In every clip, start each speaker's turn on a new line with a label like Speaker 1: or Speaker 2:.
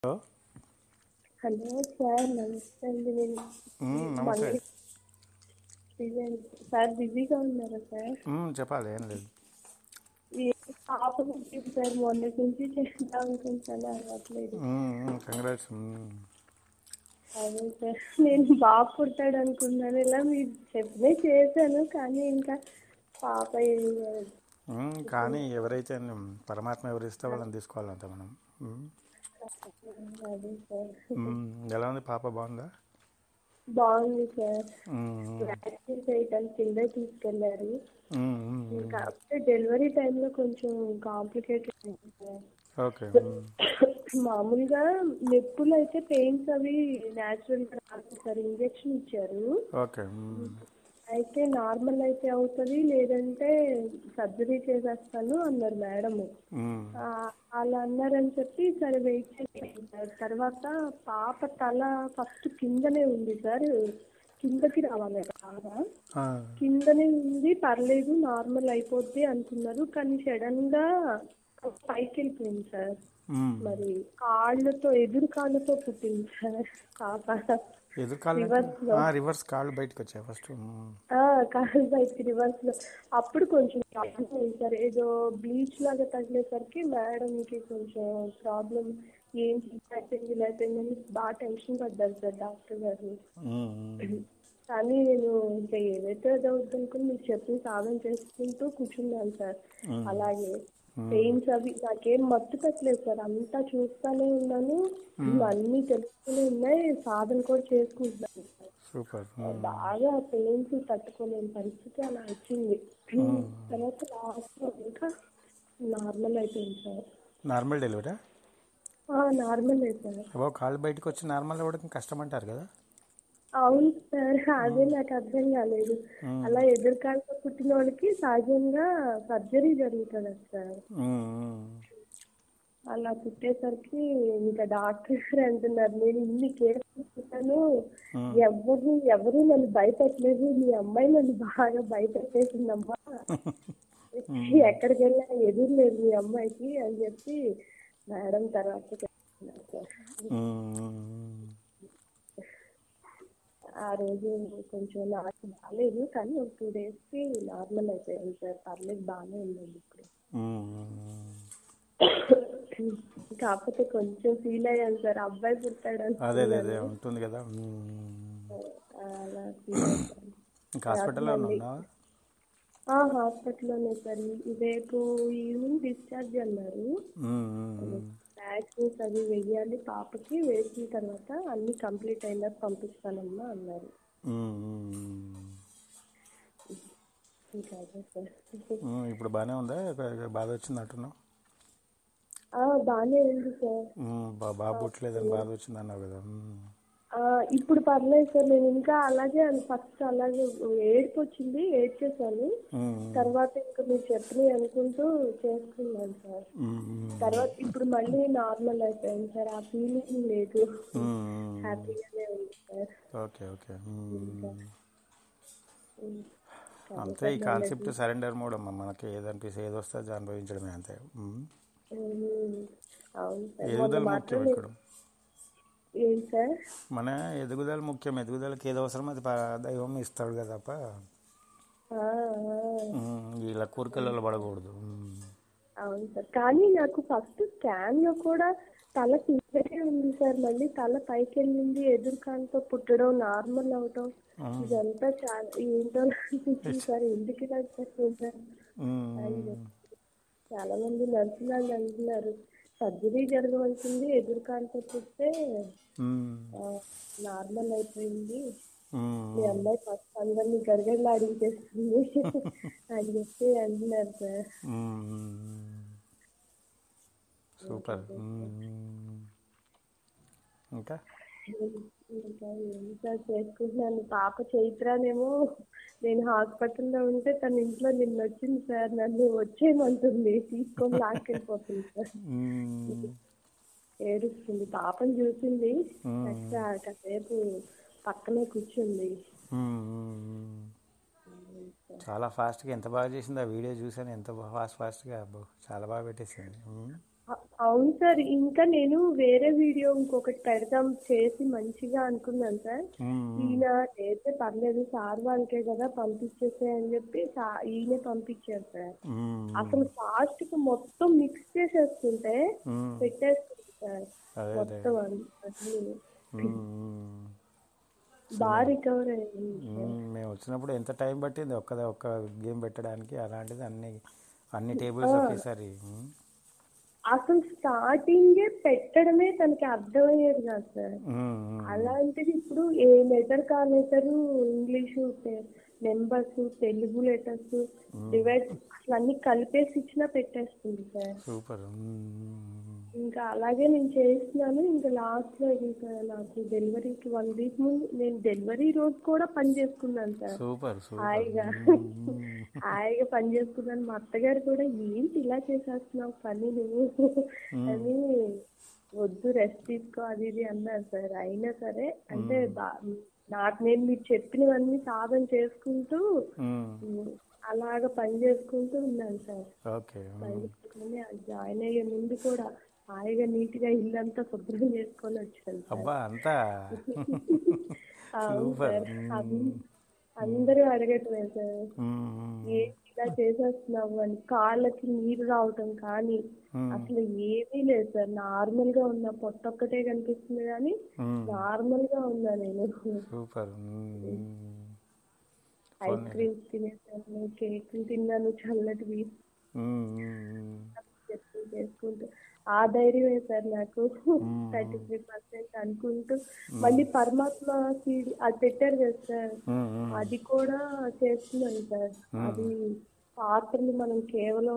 Speaker 1: Hello
Speaker 2: hello sir నమస్తే అండి నేను
Speaker 1: మ్మ్, నమస్తే
Speaker 2: మళ్ళీ బిజీ సార్ బిజీగా ఉన్నారా సార్
Speaker 1: మ్మ్, చెప్పాలి ఏం లేదు
Speaker 2: ఏ పాప పుట్టింది సార్ మొన్నటి నుంచి చేద్దాం అనుకుంటాను అవ్వట్లేదు
Speaker 1: కంగ్రాట్స్
Speaker 2: అదే సార్ నేను బాబు పుట్టాడు అనుకున్నాను ఇలా మీరు చెప్పినే చేశాను కానీ ఇంకా పాప ఏం కాదు.
Speaker 1: కానీ ఎవరైతే పరమాత్మ ఎవరిస్తే వాళ్ళని తీసుకోవాలంట మనం మ్మ్.
Speaker 2: అదే సార్
Speaker 1: మ్మ్, ఎలా ఉంది పాప బాగుందా
Speaker 2: బాగుంది సార్
Speaker 1: మ్మ్,
Speaker 2: వ్యాక్సిన్ చేయడానికి కింద తీసుకెళ్లారు
Speaker 1: మ్మ్, మ్మ్, మ్మ్.
Speaker 2: కాకపోతే డెలివరీ టైంలో కొంచెం కాంప్లికేటెడ్ అయింది సార్
Speaker 1: ఓకే మ్మ్,
Speaker 2: మామూలుగా నొప్పులు అయితే పెయిన్స్ అవి న్యాచురల్ గా రాదు సార్ ఇంజెక్షన్ ఇచ్చారు
Speaker 1: ఓకే మ్మ్,
Speaker 2: అయితే నార్మల్ అయితే అవుతుంది లేదంటే సర్జరీ చేసేస్తాను అన్నారు మేడం
Speaker 1: మ్మ్,
Speaker 2: అలా అన్నారని చెప్పి సరే వెయిట్ చేయండి సార్ తర్వాత పాప తల ఫస్ట్ కిందనే ఉంది సార్ కిందకి రావాలి బాగా
Speaker 1: ఆ,
Speaker 2: కిందనే ఉంది పర్లేదు నార్మల్ అయిపోద్ది అనుకున్నారు కానీ సడన్ గా పైకి వెళ్ళిపోయింది సార్
Speaker 1: మ్మ్.
Speaker 2: మరి కాళ్ళతో ఎదురు కాళ్ళతో పుట్టింది సార్ పాప
Speaker 1: ఎదురు కాళ్ళు
Speaker 2: Reverse లో.
Speaker 1: రివర్స్ కాళ్ళు బయటకు వచ్చాయి ఫస్ట్ మ్మ్,
Speaker 2: ఆ, కాళ్ళు బయటికి రివర్స్ లో అప్పుడు కొంచెం ప్రాబ్లం అయింది సార్ ఏదో బ్లీచ్ లాగా తగిలేసరికి మేడంకి కొంచెం ప్రాబ్లం ఏం అయిపోయింది లేకపోయిందని బాగా టెన్షన్ పడ్డారు సార్ డాక్టర్ గారు
Speaker 1: మ్మ్, మ్మ్.
Speaker 2: కానీ నేను ఇంకా ఏదైతే అదే వద్దనుకుని మీకు చెప్పిన సాధన చేసుకుంటూ కూర్చున్నాను సార్ అలాగే పెయిన్స్ అవి నాకేం మత్తు పెట్టలేదు సార్ అంతా చూస్తానే ఉన్నాను అన్ని తెలుస్తూనే ఉన్నాయి సాధన కూడా చేసుకుంటున్నాను సార్
Speaker 1: సూపర్ మ్మ్,
Speaker 2: బాగా పెయిన్స్ తట్టుకోలేని పరిస్థితి అలా వచ్చింది తర్వాత లాస్ట్ లో ఇంకా నార్మల్ అయిపోయింది సార్
Speaker 1: నార్మల్ డెలివరీ
Speaker 2: నార్మల్ అయిపోయింది
Speaker 1: అబ్బో కాళ్ళు బయటకు వచ్చి నార్మల్ అవ్వడం కష్టం అంటారు కదా
Speaker 2: అవును సార్ అదే నాకు అర్థం కాలేదు అలా ఎదురుకాలతో పుట్టిన వాళ్ళకి సహజంగా సర్జరీ జరుగుతుంది సార్
Speaker 1: మ్మ్, మ్మ్.
Speaker 2: అలా పుట్టేసరికి ఇంకా డాక్టర్ గారు అంటున్నారు నేను ఇన్ని కేర్ తీసుకుంటాను ఎవరు ఎవరు నన్ను భయపెట్టలేదు మీ అమ్మాయి నన్ను బాగా భయపెట్టేసిందమ్మా ఎక్కడికి వెళ్ళినా ఎదురు లేదు మీ అమ్మాయికి అని చెప్పి మేడం తర్వాత చెప్తున్నారు సార్
Speaker 1: మ్మ్,
Speaker 2: ఆ రోజు కొంచెం నాకు బాగాలేదు కానీ ఒక టూ డేస్ కి నార్మల్ అయిపోయాను సార్ పర్లేదు బాగానే ఉందండి ఇప్పుడు
Speaker 1: మ్మ్.
Speaker 2: కాకపోతే కొంచెం ఫీల్ అయ్యాను సార్ అబ్బాయి పుట్టాడు
Speaker 1: అదే అదే అదే ఉంటుంది కదా మ్మ్.
Speaker 2: అలా ఫీల్ అయ్యాను
Speaker 1: ఇంకా హాస్పిటల్లో ఉన్నావా
Speaker 2: ఆ హాస్పిటల్లోనే సార్ ఈ- రేపు ఈవినింగ్ డిశ్చార్జ్ అన్నారు
Speaker 1: మ్మ్.
Speaker 2: వ్యాక్సిన్స్ అవి వెయ్యాలి పాపకి వేసిన తర్వాత అన్ని కంప్లీట్ అయినాక పంపిస్తానమ్మా అన్నారు
Speaker 1: మ్మ్.
Speaker 2: ఇంకా అదే సార్
Speaker 1: మ్మ్. ఇప్పుడు బాగానే ఉందా ఇక బాధ వచ్చింది అంటున్నావు
Speaker 2: ఆ, బాగానే ఉంది సార్
Speaker 1: మ్మ్. బా- బాబు పుట్టలేదని బాధ వచ్చింది అన్నావు కదా మ్మ్.
Speaker 2: ఆ, ఇప్పుడు పర్లేదు సార్ నేను ఇంకా అలాగే ఫస్ట్ అలాగే ఏడుపు వచ్చింది ఏడ్చేసాను
Speaker 1: మ్మ్.
Speaker 2: తర్వాత ఇంకా మీరు చెప్పినవి అనుకుంటూ చేసుకున్నాను సార్
Speaker 1: మ్మ్.
Speaker 2: తర్వాత ఇప్పుడు మళ్ళీ నార్మల్ అయిపోయింది సార్ ఆ ఫీలింగ్ లేదు
Speaker 1: మ్మ్.
Speaker 2: హ్యాపీగానే ఉంది సార్
Speaker 1: ఓకే ఓకే మ్మ్. అంతే ఈ కాన్సెప్ట్ సరెండర్ మోడ్ అమ్మ మనకి ఏదనిపిస్తే ఏది వస్తే అది అనుభవించడమే అంతే మ్మ్.
Speaker 2: ఉమ్, అవును సార్ మొన్న
Speaker 1: ఎదుగుదల ముఖ్యం
Speaker 2: మాత్రం
Speaker 1: ఇక్కడ
Speaker 2: ఏం సార్
Speaker 1: మన ఎదుగుదల ముఖ్యం ఎదుగుదలకి ఏది అవసరం అది ప- దైవం ఇస్తాడు కదా తప్ప
Speaker 2: ఆ, ఆ,
Speaker 1: మ్మ్. ఇలా కోరికలలో పడకూడదు మ్మ్.
Speaker 2: అవును సార్ కానీ నాకు ఫస్ట్ స్కాన్ లో కూడా తల కిందకే ఉంది సార్ మళ్ళీ తల పైకి వెళ్ళింది ఎదురు కాలుతో పుట్టడం నార్మల్ అవటం ఇదంతా చాలా ఏంటో అనిపించింది సార్ ఎందుకు ఇలా చేస్తుంది సార్
Speaker 1: మ్మ్.
Speaker 2: చాలా మంది నర్సులు వాళ్ళు అంటున్నారు సర్జరీ జరగవలసింది ఎదురు కాలుతో పుట్టే
Speaker 1: మ్మ్.
Speaker 2: నార్మల్ అయిపోయింది
Speaker 1: మ్మ్.
Speaker 2: మీ అమ్మాయి ఫస్ట్ అందరినీ గడగడలాడించేస్తుంది అని చెప్పి అంటున్నారు సార్
Speaker 1: మ్మ్. సూపర్ మ్మ్. ఇంకా
Speaker 2: ఇంకా ఏం సార్ చేసుకుంటున్నాను పాప చైత్రానేమో నేను హాస్పిటల్లో ఉంటే తన ఇంట్లో నిన్న వచ్చింది సార్ నన్ను వచ్చేయమంటుంది తీసుకొని లాక్కెళ్ళిపోతుంది సార్
Speaker 1: మ్మ్.
Speaker 2: ఏడుస్తుంది పాపని చూసింది అక్కడ కాసేపు పక్కనే కూర్చుంది
Speaker 1: మ్మ్. చాలా ఫాస్ట్గా ఎంత బాగా చేసింది ఆ వీడియో చూసాను ఎంత ఫాస్ట్ ఫాస్ట్గా అబ్బో చాలా బాగా పెట్టేసింది మ్మ్.
Speaker 2: ఆ- అవును సార్ ఇంకా నేను వేరే వీడియో ఇంకొకటి పెడదాం చేసి మంచిగా అనుకున్నాను సార్
Speaker 1: మ్మ్.
Speaker 2: ఈయన చేస్తే పర్లేదు సార్ వాళ్ళకే కదా పంపించేసే అని చెప్పి సా- ఈయనే పంపించారు సార్
Speaker 1: మ్మ్.
Speaker 2: అసలు ఫాస్ట్ గా మొత్తం మిక్స్ చేసేస్తుంటే
Speaker 1: మ్మ్.
Speaker 2: పెట్టేస్తుంది సార్
Speaker 1: అదే అదే
Speaker 2: మొత్తం అన్ని
Speaker 1: మ్మ్.
Speaker 2: బాగా రికవర్ అయ్యింది
Speaker 1: మ్మ్. మేము వచ్చినప్పుడు ఎంత టైం పట్టింది ఒక్క ఒక్క గేమ్ పెట్టడానికి అలాంటిది అన్ని అన్ని టేబుల్స్ ఒకేసారి మ్మ్.
Speaker 2: అసలు స్టార్టింగే పెట్టడమే తనకి అర్థమయ్యేది కాదు సార్
Speaker 1: మ్మ్.
Speaker 2: అలాంటిది ఇప్పుడు ఏ లెటర్ కా letter English numbers Telugu letters divide అసలు అన్ని కలిపేసి ఇచ్చినా పెట్టేస్తుంది సార్
Speaker 1: సూపర్ మ్మ్.
Speaker 2: ఇంకా అలాగే నేను చేస్తున్నాను ఇంకా లాస్ట్ లో ఇంకా నాకు డెలివరీకి వన్ వీక్ ముందు నేను డెలివరీ రోజు కూడా పని చేసుకున్నాను సార్
Speaker 1: సూపర్ సూపర్
Speaker 2: హాయిగా హాయిగా పని చేసుకున్నాను మా అత్తగారు కూడా ఏంటి ఇలా చేసేస్తున్నావు పని నువ్వు అని వద్దు రెస్ట్ తీసుకో అది ఇది అన్నారు సార్ అయినా సరే అంటే బా- నాకు నేను మీరు చెప్పినవన్నీ సాధన చేసుకుంటూ
Speaker 1: మ్మ్.
Speaker 2: ఉమ్, అలాగ పని చేసుకుంటూ ఉన్నాను సార్
Speaker 1: ఓకే
Speaker 2: పని చేసుకుని జాయిన్ అయ్యే ముందు కూడా హాయిగా నీట్ గా ఇల్లంతా శుభ్రం చేసుకొని వచ్చాను సార్
Speaker 1: అబ్బా అంతా
Speaker 2: అవును
Speaker 1: సూపర్
Speaker 2: సార్ అన్- అందరూ అడగటమే సార్
Speaker 1: మ్మ్.
Speaker 2: ఏంటి ఇలా చేసేస్తున్నావు అని కాళ్ళకి నీరు రావటం కానీ
Speaker 1: మ్మ్.
Speaker 2: అసలు ఏమీ లేదు సార్ నార్మల్ గా ఉన్నా పొట్ట ఒక్కటే కనిపిస్తుంది కానీ
Speaker 1: మ్మ్.
Speaker 2: నార్మల్ గా ఉన్నా నేను
Speaker 1: సూపర్ మ్మ్.
Speaker 2: ఐస్ క్రీమ్స్ తినేసాను కేక్ తిన్నాను చల్లటివి
Speaker 1: మ్మ్. మ్మ్.
Speaker 2: చేసుకుంటూ చేసుకుంటూ ఆ ధైర్యమే సార్ నాకు థర్టీ త్రీ పర్సెంట్ అనుకుంటూ మళ్ళీ పరమాత్మ సీడ్ అది పెట్టారు కదా సార్
Speaker 1: మ్మ్. మ్మ్.
Speaker 2: అది కూడా చేస్తున్నాను సార్ అది పాత్రలు మనం కేవలం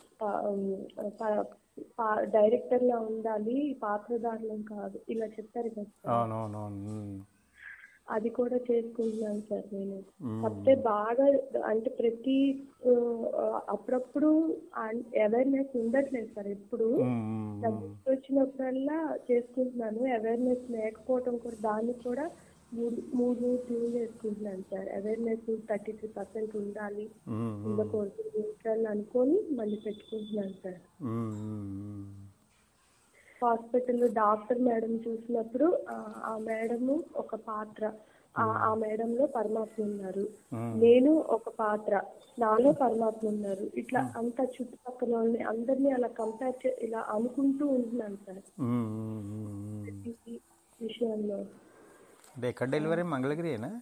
Speaker 2: డైరెక్టర్ లా ఉండాలి పాత్రధారులం కాదు ఇలా చెప్పారు కదా సార్
Speaker 1: అవునవునవును మ్మ్.
Speaker 2: అది కూడా చేసుకుంటున్నాను సార్ నేను
Speaker 1: మ్మ్.
Speaker 2: కాకపోతే బాగా అంటే ప్రతి ఆ, అప్పుడప్పుడు అవేర్నెస్ ఉండట్లేదు సార్ ఎప్పుడు
Speaker 1: మ్మ్.
Speaker 2: నాకు గుర్తొచ్చినప్పుడల్లా చేసుకుంటున్నాను అవేర్నెస్ లేకపోవడం కూడా దాన్ని కూడా మూడు మూడు ట్యూన్ చేసుకుంటున్నాను sir awareness thirty three percent ఉండాలి
Speaker 1: మ్మ్.
Speaker 2: ఉండకూడదు న్యూట్రల్ అనుకొని మళ్ళీ పెట్టుకుంటున్నాను సార్
Speaker 1: మ్మ్. మ్మ్.
Speaker 2: హాస్పిటల్లో డాక్టర్ మేడం చూసినప్పుడు ఆ, ఆ మేడము ఒక పాత్ర ఆ ఆ మేడంలో పరమాత్మ ఉన్నారు నేను ఒక పాత్ర నాలో పరమాత్మ ఉన్నారు ఇట్లా అంతా చుట్టుపక్కల వాళ్ళని అందరినీ అలా కంపేర్ చే ఇలా అనుకుంటూ ఉంటున్నాను సార్
Speaker 1: మ్మ్. మ్మ్.
Speaker 2: ఈ విషయంలో
Speaker 1: అంటే ఎక్కడ డెలివరీ మంగళగిరియేనా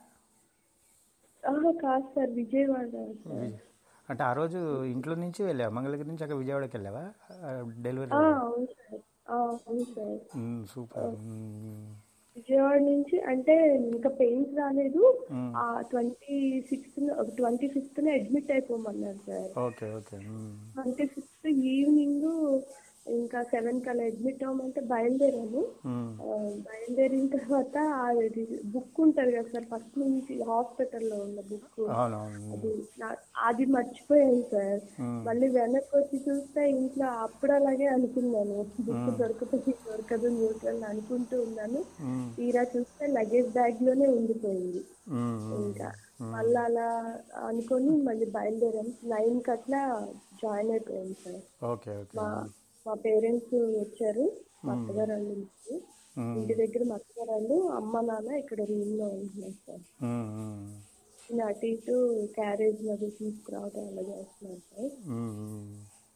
Speaker 2: ఆహా, కాదు సార్ విజయవాడ సార్
Speaker 1: అంటే ఆ రోజు ఇంట్లో నుంచి వెళ్ళావా మంగళగిరి నుంచి అక్కడ విజయవాడకి వెళ్ళావా ఆ, డెలివరీ
Speaker 2: ఆ, అవును సార్ ఆ, అవును సార్
Speaker 1: మ్మ్. సూపర్ మ్మ్.
Speaker 2: విజయవాడ నుంచి అంటే ఇంకా పెయిన్స్ రాలేదు
Speaker 1: మ్మ్.
Speaker 2: ఆ twenty sixth twenty fifth admit అయిపోమన్నారు సార్
Speaker 1: ఓకే ఓకే మ్మ్.
Speaker 2: ట్వంటీ ఫిఫ్త్ ఈవినింగ్ ఇంకా సెవెన్ కల్లా అడ్మిట్ అవ్వమంటే బయలుదేరాను
Speaker 1: మ్మ్.
Speaker 2: ఆ, బయలుదేరిన తర్వాత అది బుక్ ఉంటుంది కదా సార్ ఫస్ట్ నుంచి హాస్పిటల్లో ఉన్న బుక్
Speaker 1: అవునవును
Speaker 2: అది నా- అది మర్చిపోయాను సార్
Speaker 1: మ్మ్.
Speaker 2: మళ్ళీ వెనక్కి వచ్చి చూస్తే ఇంట్లో అప్పుడు అలాగే అనుకున్నాను బుక్ దొరుకుతుంది దొరకదు న్యూట్రల్ అనుకుంటూ ఉన్నాను
Speaker 1: మ్మ్.
Speaker 2: తీరా చూస్తే లగేజ్ బ్యాగ్ లోనే ఉండిపోయింది
Speaker 1: మ్మ్.
Speaker 2: ఇంకా మళ్ళీ అలా అనుకొని మళ్ళీ బయలుదేరాం నైన్ కట్లా జాయిన్ అయిపోయాం సార్
Speaker 1: ఓకే ఓకే
Speaker 2: మా మా పేరెంట్స్ వచ్చారు మా అత్తగారు వాళ్ళు ఇంటికి
Speaker 1: మ్మ్.
Speaker 2: ఇంటి దగ్గర మా అత్తగారు వాళ్ళు అమ్మ నాన్న ఇక్కడ రూమ్ లో ఉంటున్నారు సార్
Speaker 1: మ్మ్. మ్మ్.
Speaker 2: నేను అటు ఇటు క్యారేజ్ అది తీసుకురావడం అలా చేస్తున్నాను సార్
Speaker 1: మ్మ్.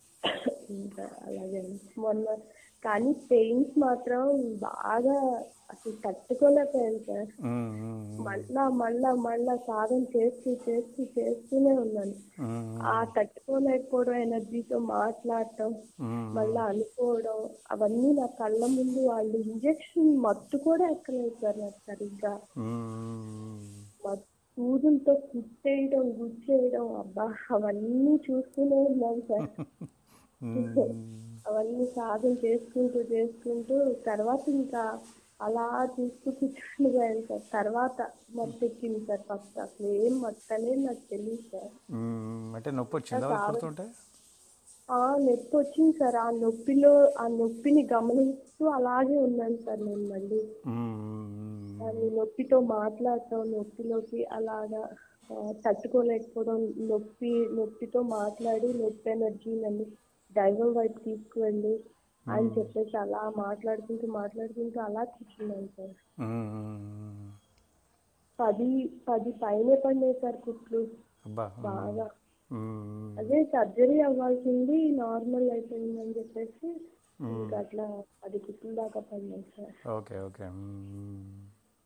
Speaker 2: ఇంకా అలాగే మొన్న కానీ పెయిన్స్ మాత్రం బాగా అసలు తట్టుకోలేకపోయాను సార్
Speaker 1: మ్మ్.
Speaker 2: మళ్ళా మళ్ళా మళ్ళా సాధన చేస్తూ చేస్తూ చేస్తూనే ఉన్నాను
Speaker 1: మ్మ్.
Speaker 2: ఆ తట్టుకోలేకపోవడం ఎనర్జీతో మాట్లాడటం
Speaker 1: మ్మ్.
Speaker 2: మళ్ళా అనుకోవడం అవన్నీ నా కళ్ళ ముందు వాళ్ళు ఇంజెక్షన్ మత్తు కూడా ఎక్కలేదు సార్ నాకు సరిగ్గా
Speaker 1: మ్మ్.
Speaker 2: మత్తు సూదులతో కుట్టేయడం గుచ్చేయడం అబ్బా అవన్నీ చూస్తూనే ఉన్నాను సార్
Speaker 1: మ్మ్.
Speaker 2: అవన్నీ సాధన చేసుకుంటూ చేసుకుంటూ తర్వాత ఇంకా అలా చూస్తూ కూర్చుని పోయాను సార్ తర్వాత మత్తు ఎక్కింది సార్ ఫస్ట్ అసలు ఏం మత్తు అనేది నాకు తెలియదు సార్
Speaker 1: మ్మ్. అంటే నొప్పి వచ్చిందా వాళ్ళు కొడుతుంటే
Speaker 2: ఆ నొప్పి వచ్చింది సార్ ఆ నొప్పిలో ఆ నొప్పిని గమనిస్తూ అలాగే ఉన్నాను సార్ నేను మళ్ళీ
Speaker 1: మ్మ్.
Speaker 2: దాన్ని నొప్పితో మాట్లాడటం నొప్పిలోకి అలాగా ఆ, తట్టుకోలేకపోవడం నొప్పి నొప్పితో మాట్లాడి నొప్పి ఎనర్జీ నన్ను దైవం వైపు తీసుకువెళ్ళి అని చెప్పేసి అలా మాట్లాడుకుంటూ మాట్లాడుకుంటూ అలా కూర్చున్నాను సార్
Speaker 1: ఉమ్, ఉమ్.
Speaker 2: పది పది పైనే పడినాయి సార్ కుట్లు
Speaker 1: అబ్బా ఉమ్,
Speaker 2: బాగా
Speaker 1: ఉమ్,
Speaker 2: అదే సర్జరీ అవ్వాల్సింది నార్మల్ అయిపోయిందని చెప్పేసి ఇంకా అట్లా పది కుట్లు దాకా పడినాయి sir
Speaker 1: okay okay um,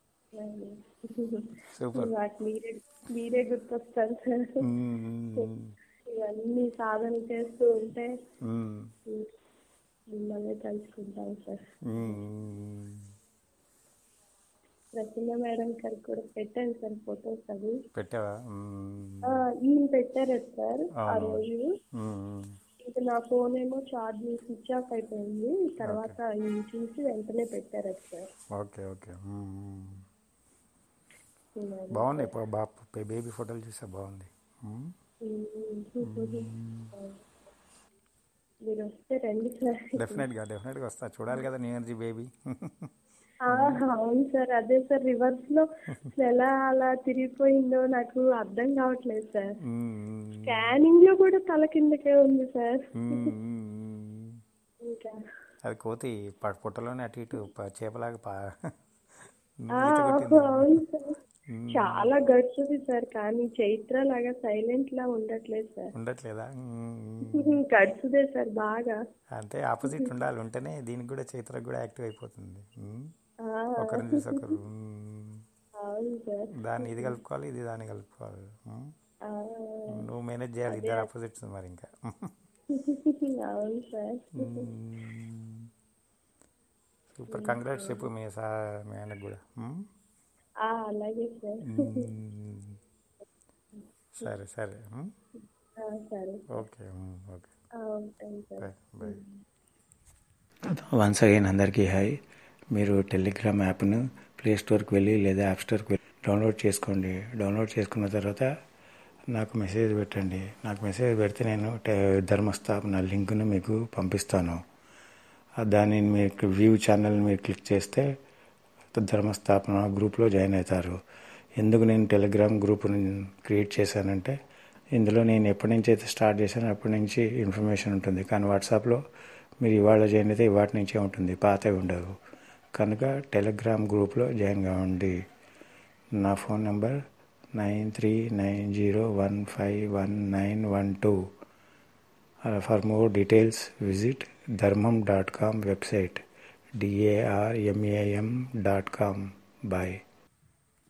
Speaker 1: super
Speaker 2: నాకు మీరే మీరే గుర్తొస్తారు సార్
Speaker 1: ఉమ్,
Speaker 2: ఇవన్నీ సాధన చేస్తూ ఉంటే
Speaker 1: ఉమ్,
Speaker 2: మిమ్మల్ని తలుచుకుంటాం సార్
Speaker 1: ఉమ్.
Speaker 2: ప్రసన్న మేడం గారికి కూడా పెట్టాను సార్ ఫొటోస్ అవి
Speaker 1: పెట్టావా ఉమ్,
Speaker 2: ఆ, ఈయన పెట్టారు సార్ ఆ
Speaker 1: అవును.
Speaker 2: రోజు
Speaker 1: ఉమ్,
Speaker 2: ఇంకా నా ఫోన్ ఏమో ఛార్జ్ స్విచ్ ఆఫ్ అయిపోయింది తర్వాత ఈయన చూసి వెంటనే పెట్టారు సార్
Speaker 1: ఓకే ఓకే ఉమ్. బాగుంది ఇప్పుడు బా బేబీ ఫోటోలు చూసా బాగుంది ఉమ్,
Speaker 2: మీరు వస్తే రండి సార్
Speaker 1: డెఫినెట్గా డెఫినెట్గా వస్తా చూడాలి కదా న్యూ ఎనర్జీ బేబీ
Speaker 2: ఆ, అవును సార్ అదే సార్ రివర్స్ లో అసలు ఎలా అలా తిరిగిపోయిందో నాకు అర్థం కావట్లేదు సార్
Speaker 1: ఉమ్,
Speaker 2: స్కానింగ్ లో కూడా తల కిందకే ఉంది సార్
Speaker 1: ఉమ్, ఉమ్.
Speaker 2: ఇంకా
Speaker 1: అది కోతి ప- పుట్టలోనే అటు ఇటు ప- చేపలాగా పా
Speaker 2: ఆ,
Speaker 1: ఈత కొట్టింది
Speaker 2: అవును సార్ చాలా గడుచుది సార్ కానీ చైత్ర లాగా సైలెంట్ లా ఉండట్లేదు సార్
Speaker 1: ఉండట్లేదా ఉమ్,
Speaker 2: గడుచుదే సార్ బాగా
Speaker 1: అంటే ఆపోజిట్ ఉండాలి ఉంటేనే దీనికి కూడా చైత్రకు కూడా యాక్టివ్ అయిపోతుంది ఉమ్,
Speaker 2: ఆ,
Speaker 1: ఒకరిని చూసి ఒకరు ఉమ్,
Speaker 2: అవును సార్
Speaker 1: దాన్ని ఇది కలుపుకోవాలి ఇది దాన్ని కలుపుకోవాలి ఉమ్,
Speaker 2: ఆ,
Speaker 1: నువ్వు మేనేజ్ చేయాలి ఇద్దరు ఆపోజిట్స్ మరి ఇంకా
Speaker 2: అవును సార్
Speaker 1: సూపర్ కంగ్రాట్స్ చెప్పు మీ సా మీ ఆయనకు కూడా ఉమ్?
Speaker 2: ఆ, అలాగే సార్
Speaker 1: ఉమ్. సరే సరే ఉమ్?
Speaker 2: ఆ, సరే
Speaker 1: ఓకే ఉమ్, ఓకే
Speaker 2: ఆ, ఉంటాను sir
Speaker 1: bye bye
Speaker 3: once again అందరికీ హాయ్ మీరు టెలిగ్రామ్ యాప్ను ప్లే స్టోర్కి వెళ్ళి లేదా యాప్ స్టోర్కి వెళ్ళి డౌన్లోడ్ చేసుకోండి డౌన్లోడ్ చేసుకున్న తర్వాత నాకు మెసేజ్ పెట్టండి నాకు మెసేజ్ పెడితే నేను టె- ధర్మస్థాపన లింక్ను మీకు పంపిస్తాను ఆ దాన్ని మీకు వ్యూ ఛానల్ మీరు క్లిక్ చేస్తే ధర్మస్థాపన గ్రూప్లో జాయిన్ అవుతారు ఎందుకు నేను టెలిగ్రామ్ గ్రూప్ని క్రియేట్ చేశానంటే ఇందులో నేను ఎప్పటి నుంచి అయితే స్టార్ట్ చేశానో అప్పటి నుంచి ఇన్ఫర్మేషన్ ఉంటుంది కానీ వాట్సాప్లో మీరు ఇవాళ జాయిన్ అయితే ఇవాటి నుంచే ఉంటుంది పాతవి ఉండవు కనుక టెలిగ్రామ్ గ్రూప్లో జాయిన్ కావండి నా phone number nine three nine zero one five one nine one two for more details visit Dharmam dot com website D A R M A M dot com bye